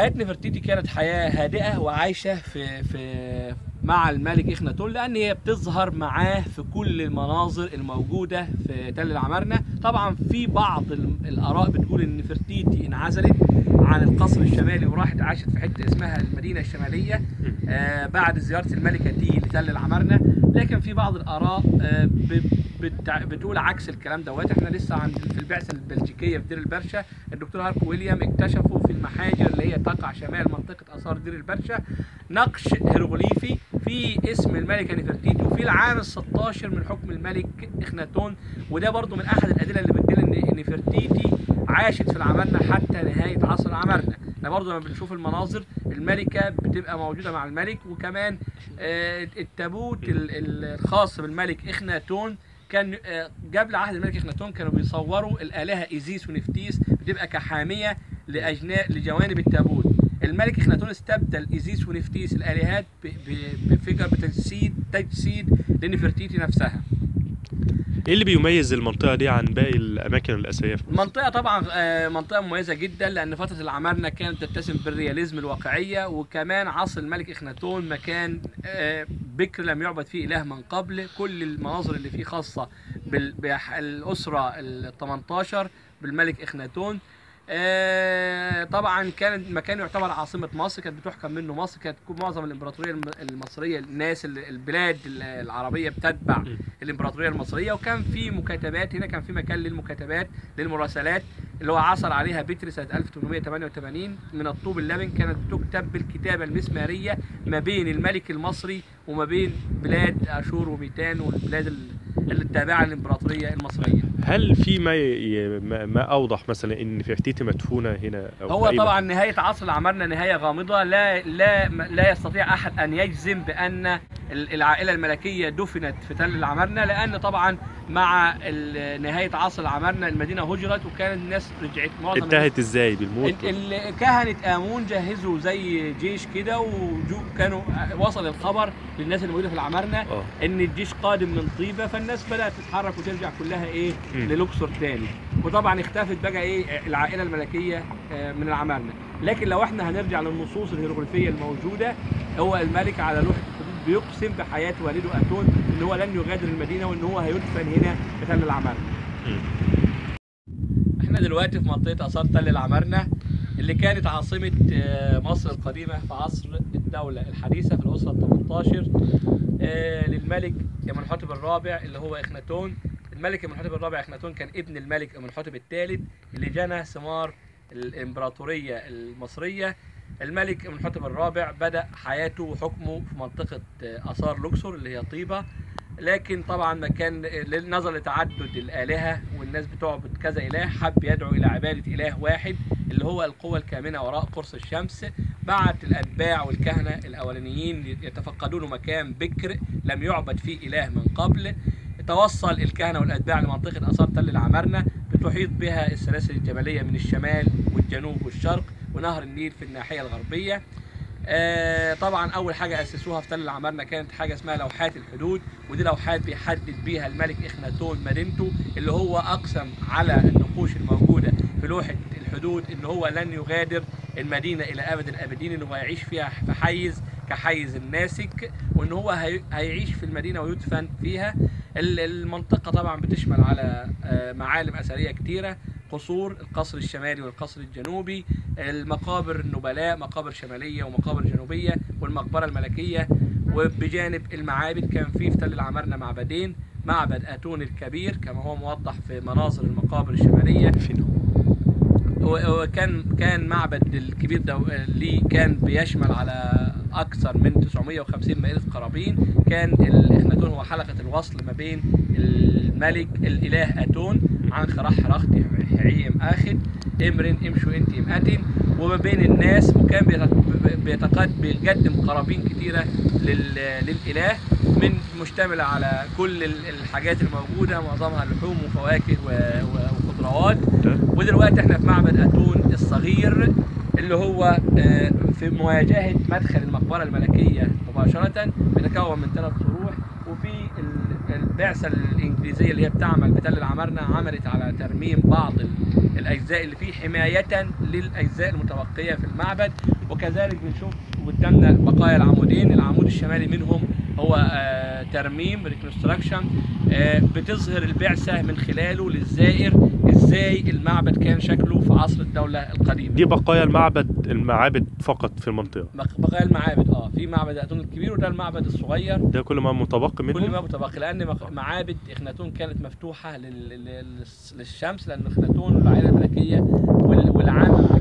حياة نفرتيتي كانت حياة هادئة وعايشة في في مع الملك إخناتون لأن هي بتظهر معاه في كل المناظر الموجودة في تل العمارنة طبعا في بعض ال- الآراء بتقول إن نفرتيتي انعزلت عن القصر الشمالي وراحت عاشت في حتة اسمها المدينة الشمالية آه بعد زيارة الملكة دي لتل العمارنة لكن في بعض الآراء آه ب- بتع- بتقول عكس الكلام دوت احنا لسه عند في البعثة البلجيكية في دير البرشا الدكتور هاركو ويليام اكتشفوا في المحاجر اللي هي تقع شمال منطقة آثار دير البرشا نقش هيروغليفي في اسم الملكة نفرتيتي وفي العام ال 16 من حكم الملك إخناتون وده برضو من أحد الأدلة اللي بتدل إن نفرتيتي عاشت في العمارنة حتى نهاية عصر العمارنة احنا برضو لما بنشوف المناظر الملكة بتبقى موجودة مع الملك وكمان آه، التابوت ال- ال- الخاص بالملك إخناتون كان آه، قبل عهد الملك إخناتون كانوا بيصوروا الآلهة إيزيس ونفتيس بتبقى كحامية لأجناء لجوانب التابوت الملك إخناتون استبدل إيزيس ونفتيس الآلهات ب- ب- بفكرة بتجسيد تجسيد لنفرتيتي نفسها ايه اللي بيميز المنطقه دي عن باقي الاماكن الاثريه في مصر؟ المنطقة طبعا آه، منطقة مميزة جدا لأن فترة العمارنة كانت تتسم بالرياليزم الواقعية وكمان عصر الملك إخناتون مكان آه، بكر لم يعبد فيه إله من قبل كل المناظر اللي فيه خاصة بالأسرة ال 18 بالملك إخناتون آه، طبعا كان المكان يعتبر عاصمة مصر كانت بتحكم منه مصر كانت معظم الإمبراطورية الم- المصرية الناس ال- البلاد العربية بتتبع م. الامبراطوريه المصريه وكان في مكاتبات هنا كان في مكان للمكاتبات للمراسلات اللي هو عثر عليها بتر سنه 1888 من الطوب اللبن كانت تكتب بالكتابه المسماريه ما بين الملك المصري وما بين بلاد اشور وميتان والبلاد ال- اللي التابعه للامبراطوريه المصريه. هل في ما ي... ما ما اوضح مثلا ان نفرتيتي مدفونه هنا او هو في أي طبعا نهايه عصر العمارنه نهايه غامضه لا لا لا يستطيع احد ان يجزم بان ال- العائله الملكيه دفنت في تل العمارنه لان طبعا مع ال- نهايه عصر العمارنه المدينه هجرت وكان الناس رجعت معظم الناس انتهت ازاي بالموت ال- ال- كهنة آمون جهزوا زي جيش كده وكانوا وصل الخبر للناس اللي موجودة في العمارنة اه إن الجيش قادم من طيبة فالناس بدأت تتحرك وترجع كلها إيه مم. للوكسور تاني وطبعا اختفت بقى إيه العائلة الملكية آه، من العمارنة لكن لو إحنا هنرجع للنصوص الهيروغليفية الموجودة هو الملك على لوحة الحدود بيقسم بحياة والده أتون إن هو لن يغادر المدينة وإن هو هيدفن هنا في تل العمارنة مم. احنا دلوقتي في منطقة آثار تل العمارنة اللي كانت عاصمة آه، مصر القديمة في عصر الدولة الحديثة في الأسرة ال 18 آه، للملك امنحتب الرابع اللي هو إخناتون الملك امنحتب الرابع إخناتون كان ابن الملك امنحتب الثالث اللي جنى ثمار الإمبراطورية المصرية الملك امنحتب الرابع بدأ حياته وحكمه في منطقة آه، آثار لوكسور اللي هي طيبة لكن طبعا ما كان نظرا لتعدد الآلهة والناس بتعبد كذا إله حب يدعو إلى عبادة إله واحد اللي هو القوة الكامنة وراء قرص الشمس بعت الأتباع والكهنة الأولانيين يتفقدون مكان بكر لم يعبد فيه إله من قبل توصل الكهنة والأتباع لمنطقة آثار تل العمارنة بتحيط بها السلاسل الجبلية من الشمال والجنوب والشرق ونهر النيل في الناحية الغربية آه، طبعا اول حاجه اسسوها في تل العمارنه كانت حاجه اسمها لوحات الحدود ودي لوحات بيحدد بيها الملك اخناتون مدينته اللي هو اقسم على النقوش الموجوده في لوحه الحدود ان هو لن يغادر المدينه الى ابد الابدين ان هو يعيش فيها في حيز كحيز الناسك وان هو هي- هيعيش في المدينه ويدفن فيها ال- المنطقه طبعا بتشمل على آه، معالم اثريه كتيره قصور القصر الشمالي والقصر الجنوبي المقابر النبلاء مقابر شماليه ومقابر جنوبيه والمقبره الملكيه وبجانب المعابد كان في في تل العمارنه معبدين معبد اتون الكبير كما هو موضح في مناظر المقابر الشماليه فين هو؟ وكان كان معبد الكبير ده ليه كان بيشمل على اكثر من 950 مائده قرابين كان الاخناتون هو حلقه الوصل ما بين الملك الاله اتون عن خراح رختي حعيم اخد امرن امشوا انت اماتن وما بين الناس وكان بيتق- بيتقد بيقدم قرابين كتيره لل- للاله من مشتمله على كل ال- الحاجات الموجوده معظمها لحوم وفواكه و- و- وخضروات ده ودلوقتي احنا في معبد اتون الصغير اللي هو آه، في مواجهه مدخل المقبره الملكيه مباشره بيتكون من ثلاث صروح وفي ال- البعثه الانجليزيه اللي هي بتعمل بتل العمارنه عملت على ترميم بعض ال- الاجزاء اللي فيه حمايه للاجزاء المتبقيه في المعبد وكذلك بنشوف قدامنا بقايا العمودين العمود الشمالي منهم هو آه، ترميم ريكونستراكشن بتظهر البعثه من خلاله للزائر ازاي المعبد كان شكله في عصر الدوله القديمه دي بقايا المعبد المعابد فقط في المنطقه بق- بقايا المعابد اه في معبد اتون الكبير وده المعبد الصغير ده كل ما متبقي كل منهم ما متبقي لان مق- معابد اخناتون كانت مفتوحه لل- لل- للس- للشمس لان اخناتون والعائله الملكيه وال- والعامه